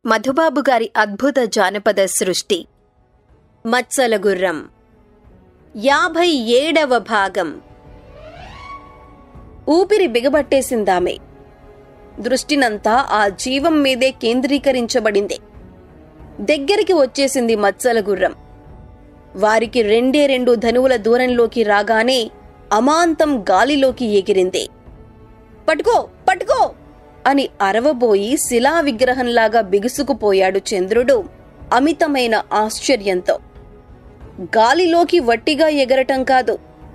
మధుబాబు గారి అద్భుత జానపద సృష్టి మత్సల గుర్రం యాభై ఏడవ భాగం ఊపిరి బిగబట్టేసిందామె దృష్టినంతా ఆ జీవం మీదే కేంద్రీకరించబడింది దగ్గరికి వచ్చేసింది మత్సల గుర్రం వారికి రెండే రెండు ధనువుల దూరంలోకి రాగానే అమాంతం గాలిలోకి ఎగిరింది పట్టుకో పట్టుకో అని అరవబోయి శిలా విగ్రహంలాగా బిగుసుకుపోయాడు చంద్రుడు అమితమైన ఆశ్చర్యంతో గాలిలోకి వట్టిగా ఎగరటం కాదు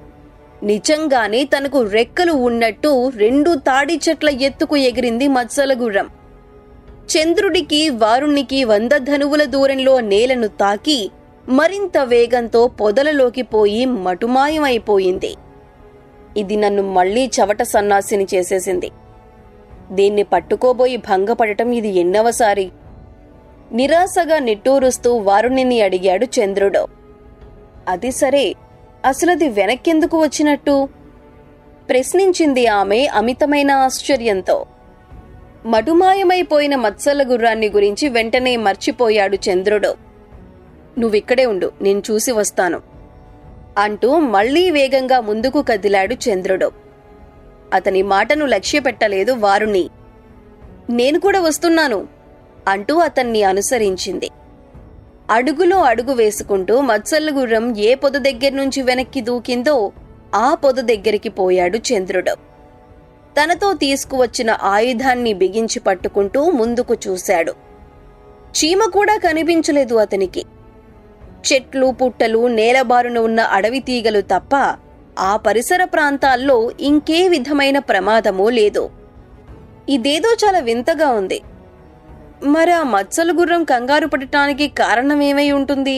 నిజంగానే తనకు రెక్కలు ఉన్నట్టు రెండు తాడి చెట్ల ఎత్తుకు ఎగిరింది మత్సల గుర్రం చంద్రుడికి వారుణ్ణికి వంద ధనువుల దూరంలో నేలను తాకి మరింత వేగంతో పొదలలోకి పోయి మటుమాయమైపోయింది ఇది నన్ను మళ్లీ చవట సన్నాసిని చేసేసింది దీన్ని పట్టుకోబోయి భంగపడటం ఇది ఎన్నవసారి నిరాశగా నిట్టూరుస్తూ వారుణ్ణిని అడిగాడు చంద్రుడు అది సరే అసలది వెనక్కెందుకు వచ్చినట్టు ప్రశ్నించింది ఆమె అమితమైన ఆశ్చర్యంతో మటుమాయమైపోయిన మత్సల గుర్రాన్ని గురించి వెంటనే మర్చిపోయాడు చంద్రుడు నువ్విక్కడే ఉండు నేను చూసి వస్తాను అంటూ మళ్లీ వేగంగా ముందుకు కదిలాడు చంద్రుడు అతని మాటను లక్ష్యపెట్టలేదు వారుణి నేను కూడా వస్తున్నాను అంటూ అతన్ని అనుసరించింది అడుగులో అడుగు వేసుకుంటూ మత్సల్ల గుర్రం ఏ పొద దగ్గర నుంచి వెనక్కి దూకిందో ఆ పొద దగ్గరికి పోయాడు చంద్రుడు తనతో తీసుకువచ్చిన ఆయుధాన్ని బిగించి పట్టుకుంటూ ముందుకు చూశాడు చీమ కూడా కనిపించలేదు అతనికి చెట్లు పుట్టలు నేలబారున ఉన్న అడవి తీగలు తప్ప ఆ పరిసర ప్రాంతాల్లో ఇంకే విధమైన ప్రమాదమూ లేదు ఇదేదో చాలా వింతగా ఉంది మరి ఆ మత్సల గుర్రం కంగారు పడటానికి కారణమేమై ఉంటుంది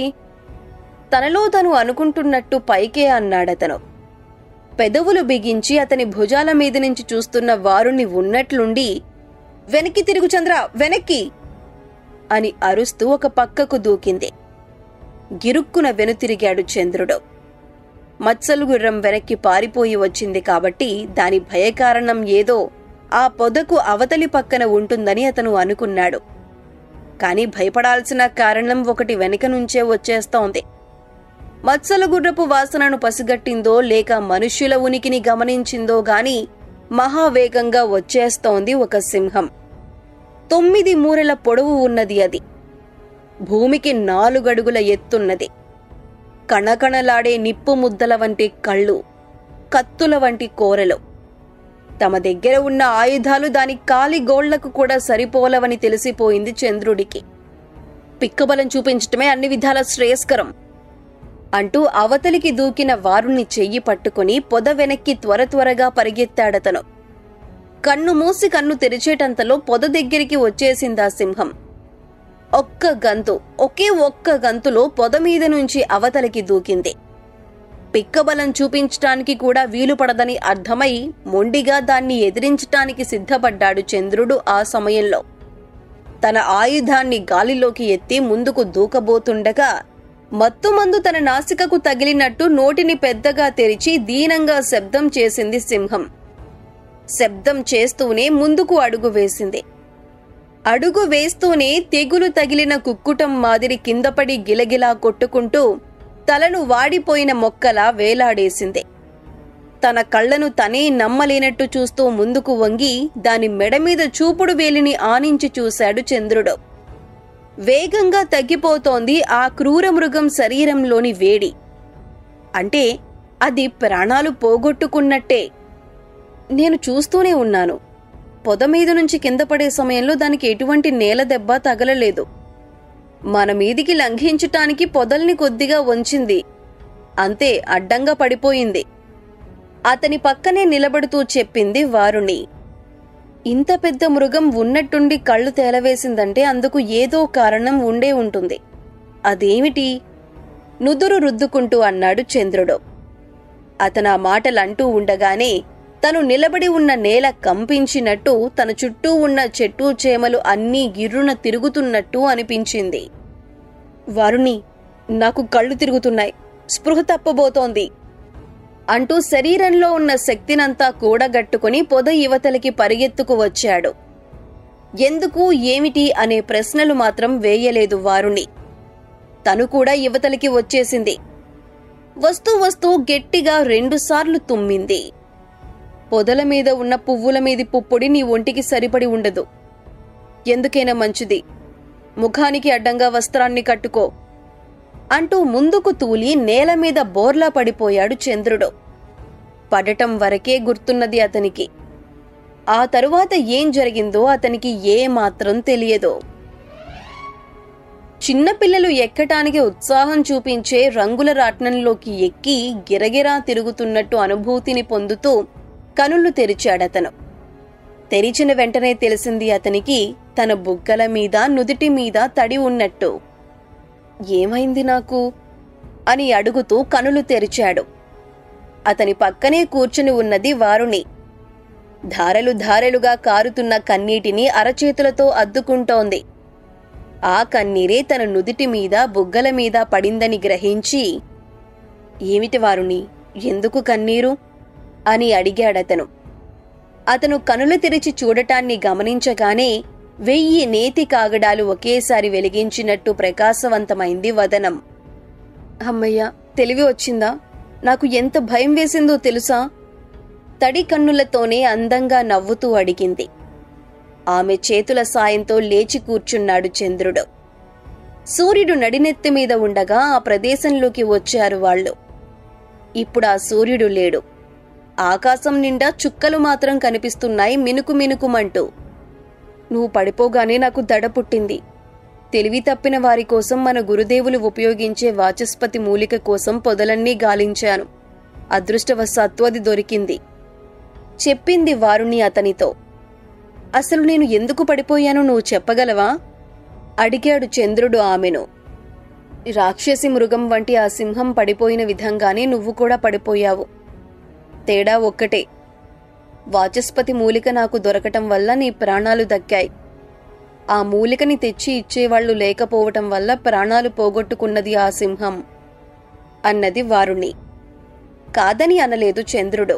తనలో తను అనుకుంటున్నట్టు పైకే అన్నాడతను పెదవులు బిగించి అతని భుజాల మీద నుంచి చూస్తున్న వారుని ఉన్నట్లుండి వెనక్కి తిరుగు చంద్ర వెనక్కి అని అరుస్తూ ఒక పక్కకు దూకింది గిరుక్కున వెనుతిరిగాడు చంద్రుడు మత్సలు గుర్రం వెనక్కి పారిపోయి వచ్చింది కాబట్టి దాని భయకారణం ఏదో ఆ పొదకు అవతలి పక్కన ఉంటుందని అతను అనుకున్నాడు కాని భయపడాల్సిన కారణం ఒకటి వెనక నుంచే వచ్చేస్తోంది మత్సల గుర్రపు వాసనను పసిగట్టిందో లేక మనుష్యుల ఉనికిని గమనించిందో గాని మహావేగంగా వచ్చేస్తోంది ఒక సింహం తొమ్మిది మూరెల పొడవు ఉన్నది అది భూమికి నాలుగడుగుల ఎత్తున్నది కణకణలాడే నిప్పు ముద్దల వంటి కళ్ళు కత్తుల వంటి కోరలు తమ దగ్గర ఉన్న ఆయుధాలు దాని కాలి గోళ్లకు కూడా సరిపోలవని తెలిసిపోయింది చంద్రుడికి పిక్కబలం చూపించటమే అన్ని విధాల శ్రేయస్కరం అంటూ అవతలికి దూకిన వారుణ్ణి చెయ్యి పట్టుకుని పొద వెనక్కి త్వర త్వరగా పరిగెత్తాడతను కన్ను మూసి కన్ను తెరిచేటంతలో పొద దగ్గరికి వచ్చేసిందా సింహం ఒక్క గంతు ఒకే ఒక్క గంతులో పొద మీద నుంచి అవతలికి దూకింది పిక్కబలం చూపించటానికి కూడా వీలు పడదని అర్థమై మొండిగా దాన్ని ఎదిరించటానికి సిద్ధపడ్డాడు చంద్రుడు ఆ సమయంలో తన ఆయుధాన్ని గాలిలోకి ఎత్తి ముందుకు దూకబోతుండగా మత్తుమందు తన నాసికకు తగిలినట్టు నోటిని పెద్దగా తెరిచి దీనంగా శబ్దం చేసింది సింహం శబ్దం చేస్తూనే ముందుకు అడుగు వేసింది అడుగు వేస్తూనే తెగులు తగిలిన కుక్కుటం మాదిరి కిందపడి గిలగిలా కొట్టుకుంటూ తలను వాడిపోయిన మొక్కలా వేలాడేసింది తన కళ్ళను తనే నమ్మలేనట్టు చూస్తూ ముందుకు వంగి దాని మెడ మీద చూపుడు వేలిని ఆనించి చూశాడు చంద్రుడు వేగంగా తగ్గిపోతోంది ఆ క్రూర మృగం శరీరంలోని వేడి అంటే అది ప్రాణాలు పోగొట్టుకున్నట్టే నేను చూస్తూనే ఉన్నాను పొద మీద నుంచి కింద పడే సమయంలో దానికి ఎటువంటి నేల దెబ్బ తగలలేదు మన మీదికి లంఘించటానికి పొదల్ని కొద్దిగా వంచింది అంతే అడ్డంగా పడిపోయింది అతని పక్కనే నిలబడుతూ చెప్పింది వారుణి ఇంత పెద్ద మృగం ఉన్నట్టుండి కళ్ళు తేలవేసిందంటే అందుకు ఏదో కారణం ఉండే ఉంటుంది అదేమిటి నుదురు రుద్దుకుంటూ అన్నాడు చంద్రుడు అతను ఆ మాటలంటూ ఉండగానే తను నిలబడి ఉన్న నేల కంపించినట్టు తన చుట్టూ ఉన్న చెట్టు చేమలు అన్నీ గిర్రున తిరుగుతున్నట్టు అనిపించింది వరుణి నాకు కళ్ళు తిరుగుతున్నాయి స్పృహ తప్పబోతోంది అంటూ శరీరంలో ఉన్న శక్తినంతా కూడగట్టుకుని పొద యువతలకి పరిగెత్తుకు వచ్చాడు ఎందుకు ఏమిటి అనే ప్రశ్నలు మాత్రం వేయలేదు వారుని తను కూడా యువతలికి వచ్చేసింది వస్తూ వస్తూ గట్టిగా రెండుసార్లు తుమ్మింది పొదల మీద ఉన్న పువ్వుల మీది పుప్పొడి నీ ఒంటికి సరిపడి ఉండదు ఎందుకైనా మంచిది ముఖానికి అడ్డంగా వస్త్రాన్ని కట్టుకో అంటూ ముందుకు తూలి నేల మీద బోర్లా పడిపోయాడు చంద్రుడు పడటం వరకే గుర్తున్నది అతనికి ఆ తరువాత ఏం జరిగిందో అతనికి ఏ మాత్రం తెలియదు చిన్నపిల్లలు ఎక్కటానికి ఉత్సాహం చూపించే రంగుల రాట్నంలోకి ఎక్కి గిరగిరా తిరుగుతున్నట్టు అనుభూతిని పొందుతూ కనులు తెరిచాడతను తెరిచిన వెంటనే తెలిసింది అతనికి తన బుగ్గల మీద నుదిటి మీద తడి ఉన్నట్టు ఏమైంది నాకు అని అడుగుతూ కనులు తెరిచాడు అతని పక్కనే కూర్చుని ఉన్నది వారుని ధారలు ధారలుగా కారుతున్న కన్నీటిని అరచేతులతో అద్దుకుంటోంది ఆ కన్నీరే తన నుదిటి మీద బుగ్గల మీద పడిందని గ్రహించి ఏమిటి వారుని ఎందుకు కన్నీరు అని అడిగాడతను అతను కనులు తెరిచి చూడటాన్ని గమనించగానే వెయ్యి నేతి కాగడాలు ఒకేసారి వెలిగించినట్టు ప్రకాశవంతమైంది వదనం అమ్మయ్య తెలివి వచ్చిందా నాకు ఎంత భయం వేసిందో తెలుసా తడి కన్నులతోనే అందంగా నవ్వుతూ అడిగింది ఆమె చేతుల సాయంతో లేచి కూర్చున్నాడు చంద్రుడు సూర్యుడు నడినెత్తి మీద ఉండగా ఆ ప్రదేశంలోకి వచ్చారు వాళ్ళు ఇప్పుడు ఆ సూర్యుడు లేడు ఆకాశం నిండా చుక్కలు మాత్రం కనిపిస్తున్నాయి మినుకు మినుకుమంటూ నువ్వు పడిపోగానే నాకు దడ పుట్టింది తెలివి తప్పిన వారి కోసం మన గురుదేవులు ఉపయోగించే వాచస్పతి మూలిక కోసం పొదలన్నీ గాలించాను అదృష్టవశాత్తు అది దొరికింది చెప్పింది వారుని అతనితో అసలు నేను ఎందుకు పడిపోయానో నువ్వు చెప్పగలవా అడిగాడు చంద్రుడు ఆమెను రాక్షసి మృగం వంటి ఆ సింహం పడిపోయిన విధంగానే నువ్వు కూడా పడిపోయావు తేడా ఒక్కటే వాచస్పతి మూలిక నాకు దొరకటం వల్ల నీ ప్రాణాలు దక్కాయి ఆ మూలికని తెచ్చి ఇచ్చేవాళ్లు లేకపోవటం వల్ల ప్రాణాలు పోగొట్టుకున్నది ఆ సింహం అన్నది వారుని కాదని అనలేదు చంద్రుడు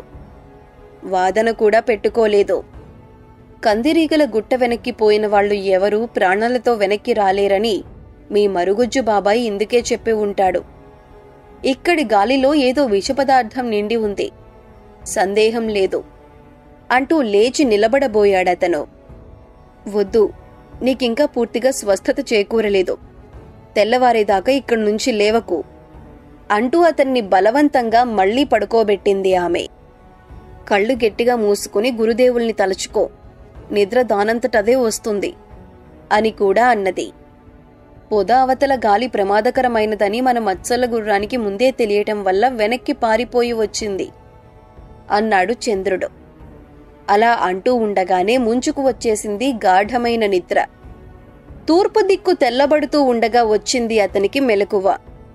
వాదన కూడా పెట్టుకోలేదు కందిరీగల గుట్ట వెనక్కి పోయిన వాళ్ళు ఎవరూ ప్రాణాలతో వెనక్కి రాలేరని మీ మరుగుజ్జు బాబాయ్ ఇందుకే చెప్పి ఉంటాడు ఇక్కడి గాలిలో ఏదో విషపదార్థం నిండి ఉంది సందేహం లేదు అంటూ లేచి నిలబడబోయాడతను వద్దు నీకింకా పూర్తిగా స్వస్థత చేకూరలేదు తెల్లవారేదాకా ఇక్కడి నుంచి లేవకు అంటూ అతన్ని బలవంతంగా మళ్లీ పడుకోబెట్టింది ఆమె కళ్ళు గట్టిగా మూసుకుని గురుదేవుల్ని తలుచుకో నిద్ర దానంతటదే వస్తుంది అని కూడా అన్నది పొద అవతల గాలి ప్రమాదకరమైనదని మన మత్సల గుర్రానికి ముందే తెలియటం వల్ల వెనక్కి పారిపోయి వచ్చింది అన్నాడు చంద్రుడు అలా అంటూ ఉండగానే ముంచుకు వచ్చేసింది గాఢమైన నిద్ర తూర్పు దిక్కు తెల్లబడుతూ ఉండగా వచ్చింది అతనికి మెలకువ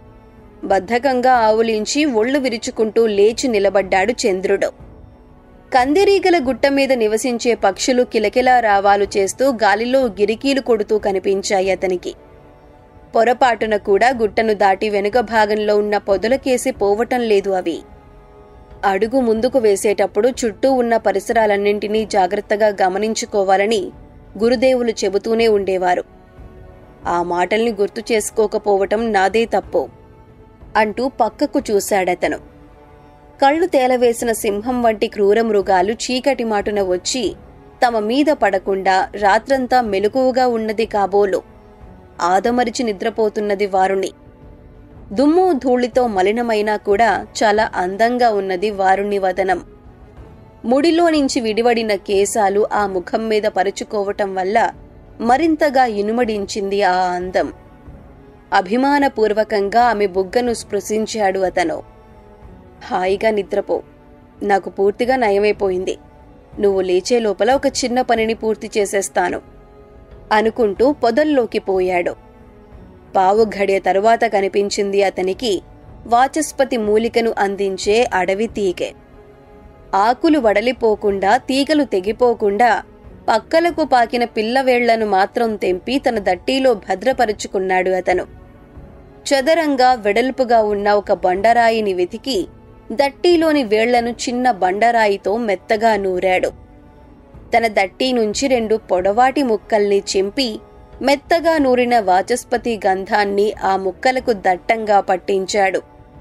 బద్ధకంగా ఆవులించి ఒళ్ళు విరుచుకుంటూ లేచి నిలబడ్డాడు చంద్రుడు కందిరీగల గుట్ట మీద నివసించే పక్షులు కిలకిలా రావాలు చేస్తూ గాలిలో గిరికీలు కొడుతూ కనిపించాయి అతనికి పొరపాటున కూడా గుట్టను దాటి వెనుక భాగంలో ఉన్న పొదలకేసి పోవటం లేదు అవి అడుగు ముందుకు వేసేటప్పుడు చుట్టూ ఉన్న పరిసరాలన్నింటినీ జాగ్రత్తగా గమనించుకోవాలని గురుదేవులు చెబుతూనే ఉండేవారు ఆ మాటల్ని గుర్తు చేసుకోకపోవటం నాదే తప్పు అంటూ పక్కకు చూశాడతను కళ్ళు తేలవేసిన సింహం వంటి క్రూర మృగాలు చీకటి మాటున వచ్చి తమ మీద పడకుండా రాత్రంతా మెలకువగా ఉన్నది కాబోలు ఆదమరిచి నిద్రపోతున్నది వారుని దుమ్ము ధూళితో మలినమైనా కూడా చాలా అందంగా ఉన్నది వారుని వదనం ముడిలో నుంచి విడివడిన కేశాలు ఆ ముఖం మీద పరుచుకోవటం వల్ల మరింతగా ఇనుమడించింది ఆ అందం అభిమానపూర్వకంగా ఆమె బుగ్గను స్పృశించాడు అతను హాయిగా నిద్రపో నాకు పూర్తిగా నయమైపోయింది నువ్వు లేచే లోపల ఒక చిన్న పనిని పూర్తి చేసేస్తాను అనుకుంటూ పొదల్లోకి పోయాడు పావు ఘడియ తరువాత కనిపించింది అతనికి వాచస్పతి మూలికను అందించే అడవి తీగె ఆకులు వడలిపోకుండా తీగలు తెగిపోకుండా పక్కలకు పాకిన పిల్లవేళ్లను మాత్రం తెంపి తన దట్టీలో భద్రపరుచుకున్నాడు అతను చదరంగా వెడల్పుగా ఉన్న ఒక బండరాయిని వెతికి దట్టీలోని వేళ్లను చిన్న బండరాయితో మెత్తగా నూరాడు తన దట్టి నుంచి రెండు పొడవాటి ముక్కల్ని చింపి మెత్తగా నూరిన వాచస్పతి గంధాన్ని ఆ ముక్కలకు దట్టంగా పట్టించాడు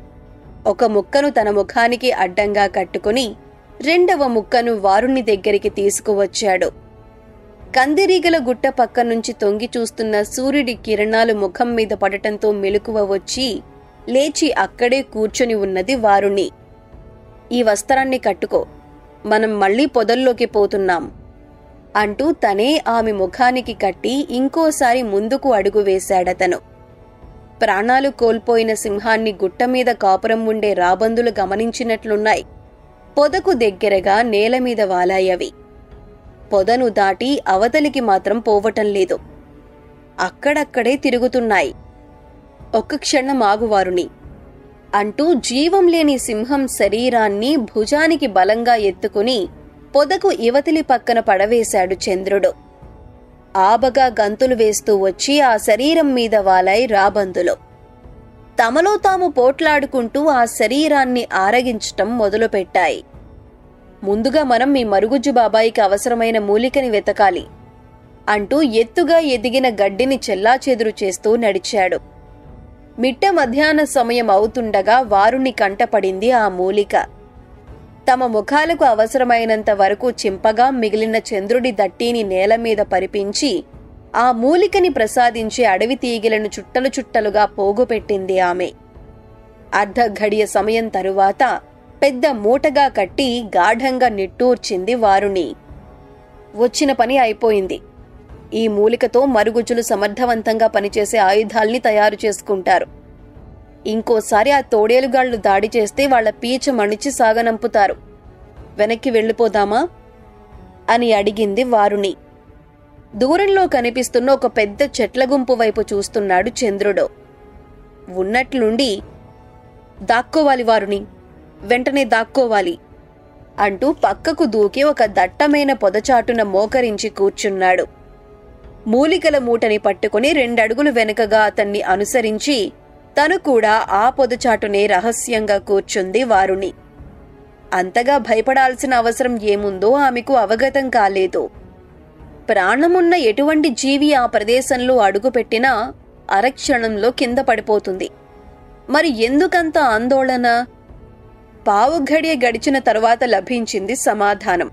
ఒక ముక్కను తన ముఖానికి అడ్డంగా కట్టుకుని రెండవ ముక్కను వారుని దగ్గరికి తీసుకువచ్చాడు కందిరీగల గుట్ట పక్క నుంచి తొంగి చూస్తున్న సూర్యుడి కిరణాలు ముఖం మీద పడటంతో మెలకువ వచ్చి లేచి అక్కడే కూర్చొని ఉన్నది వారుని ఈ వస్త్రాన్ని కట్టుకో మనం మళ్ళీ పొదల్లోకి పోతున్నాం అంటూ తనే ఆమె ముఖానికి కట్టి ఇంకోసారి ముందుకు అడుగు వేశాడతను ప్రాణాలు కోల్పోయిన సింహాన్ని గుట్ట మీద కాపురం ఉండే రాబందులు గమనించినట్లున్నాయి పొదకు దగ్గరగా నేల మీద వాలాయవి పొదను దాటి అవతలికి మాత్రం పోవటం లేదు అక్కడక్కడే తిరుగుతున్నాయి ఒక్క క్షణం ఆగువారుని అంటూ జీవం లేని సింహం శరీరాన్ని భుజానికి బలంగా ఎత్తుకుని పొదకు ఇవతలి పక్కన పడవేశాడు చంద్రుడు ఆబగా గంతులు వేస్తూ వచ్చి ఆ శరీరం మీద వాలై రాబందులు తమలో తాము పోట్లాడుకుంటూ ఆ శరీరాన్ని ఆరగించటం మొదలుపెట్టాయి ముందుగా మనం మీ మరుగుజ్జు బాబాయికి అవసరమైన మూలికని వెతకాలి అంటూ ఎత్తుగా ఎదిగిన గడ్డిని చెల్లాచెదురు చేస్తూ నడిచాడు మిట్ట మధ్యాహ్న సమయం అవుతుండగా వారుని కంటపడింది ఆ మూలిక తమ ముఖాలకు అవసరమైనంత వరకు చింపగా మిగిలిన చంద్రుడి దట్టిని నేల మీద పరిపించి ఆ మూలికని ప్రసాదించే అడవి తీగలను చుట్టలు చుట్టలుగా పోగుపెట్టింది ఆమె అర్ధ ఘడియ సమయం తరువాత పెద్ద మూటగా కట్టి గాఢంగా నిట్టూర్చింది వారుని వచ్చిన పని అయిపోయింది ఈ మూలికతో మరుగుజ్జులు సమర్థవంతంగా పనిచేసే ఆయుధాల్ని తయారు చేసుకుంటారు ఇంకోసారి ఆ తోడేలుగాళ్లు దాడి చేస్తే వాళ్ల పీచ మణిచి సాగనంపుతారు వెనక్కి వెళ్ళిపోదామా అని అడిగింది వారుని దూరంలో కనిపిస్తున్న ఒక పెద్ద చెట్ల గుంపు వైపు చూస్తున్నాడు చంద్రుడు ఉన్నట్లుండి దాక్కోవాలి వారుని వెంటనే దాక్కోవాలి అంటూ పక్కకు దూకి ఒక దట్టమైన పొదచాటున మోకరించి కూర్చున్నాడు మూలికల మూటని పట్టుకుని రెండడుగులు వెనుకగా అతన్ని అనుసరించి తను కూడా ఆ పొదచాటునే రహస్యంగా కూర్చుంది వారుని అంతగా భయపడాల్సిన అవసరం ఏముందో ఆమెకు అవగతం కాలేదు ప్రాణమున్న ఎటువంటి జీవి ఆ ప్రదేశంలో అడుగుపెట్టినా అరక్షణంలో కింద పడిపోతుంది మరి ఎందుకంత ఆందోళన పావు ఘడియ గడిచిన తరువాత లభించింది సమాధానం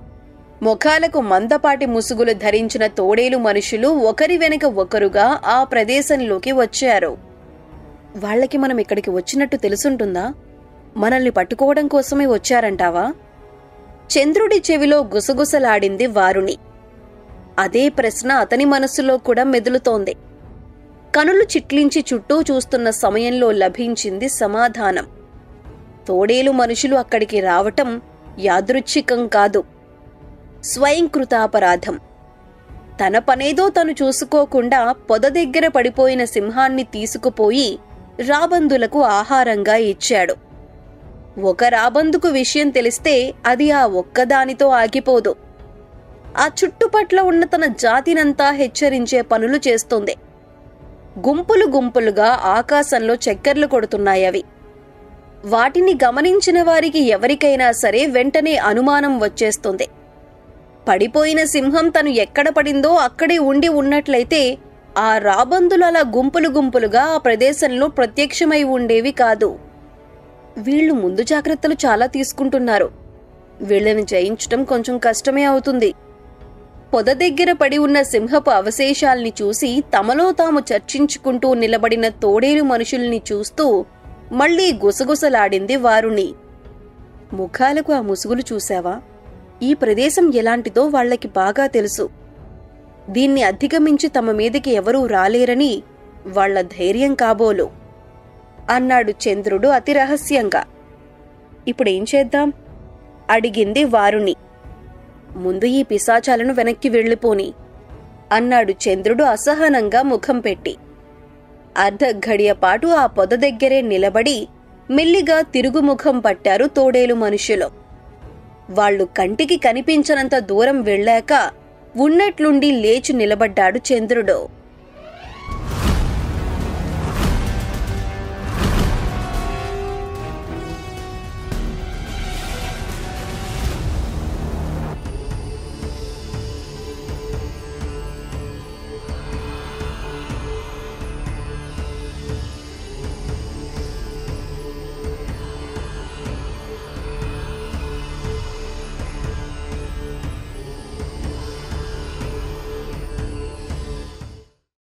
ముఖాలకు మందపాటి ముసుగులు ధరించిన తోడేలు మనుషులు ఒకరి వెనుక ఒకరుగా ఆ ప్రదేశంలోకి వచ్చారు వాళ్ళకి మనం ఇక్కడికి వచ్చినట్టు తెలుసుంటుందా మనల్ని పట్టుకోవడం కోసమే వచ్చారంటావా చంద్రుడి చెవిలో గుసగుసలాడింది వారుని అదే ప్రశ్న అతని మనసులో కూడా మెదులుతోంది కనులు చిట్లించి చుట్టూ చూస్తున్న సమయంలో లభించింది సమాధానం తోడేలు మనుషులు అక్కడికి రావటం యాదృచ్ఛికం కాదు స్వయంకృతాపరాధం తన పనేదో తను చూసుకోకుండా పొద దగ్గర పడిపోయిన సింహాన్ని తీసుకుపోయి రాబందులకు ఆహారంగా ఇచ్చాడు ఒక రాబందుకు విషయం తెలిస్తే అది ఆ ఒక్కదానితో ఆగిపోదు ఆ చుట్టుపట్ల ఉన్న తన జాతినంతా హెచ్చరించే పనులు చేస్తుంది గుంపులు గుంపులుగా ఆకాశంలో చక్కర్లు కొడుతున్నాయవి వాటిని గమనించిన వారికి ఎవరికైనా సరే వెంటనే అనుమానం వచ్చేస్తుంది పడిపోయిన సింహం తను ఎక్కడ పడిందో అక్కడే ఉండి ఉన్నట్లయితే ఆ రాబందులు అలా గుంపులు గుంపులుగా ఆ ప్రదేశంలో ప్రత్యక్షమై ఉండేవి కాదు వీళ్ళు ముందు జాగ్రత్తలు చాలా తీసుకుంటున్నారు వీళ్ళని జయించటం కొంచెం కష్టమే అవుతుంది పొద దగ్గర పడి ఉన్న సింహపు అవశేషాల్ని చూసి తమలో తాము చర్చించుకుంటూ నిలబడిన తోడేలు మనుషుల్ని చూస్తూ మళ్లీ గుసగుసలాడింది వారుని ముఖాలకు ఆ ముసుగులు చూశావా ఈ ప్రదేశం ఎలాంటిదో వాళ్ళకి బాగా తెలుసు దీన్ని అధిగమించి తమ మీదకి ఎవరూ రాలేరని వాళ్ళ ధైర్యం కాబోలు అన్నాడు చంద్రుడు అతి రహస్యంగా ఇప్పుడేం చేద్దాం అడిగింది వారుని ముందు ఈ పిశాచాలను వెనక్కి వెళ్ళిపోని అన్నాడు చంద్రుడు అసహనంగా ముఖం పెట్టి అర్ధ ఘడియ పాటు ఆ పొద దగ్గరే నిలబడి మెల్లిగా తిరుగుముఖం పట్టారు తోడేలు మనుషులు వాళ్ళు కంటికి కనిపించనంత దూరం వెళ్ళాక ఉన్నట్లుండి లేచి నిలబడ్డాడు చంద్రుడు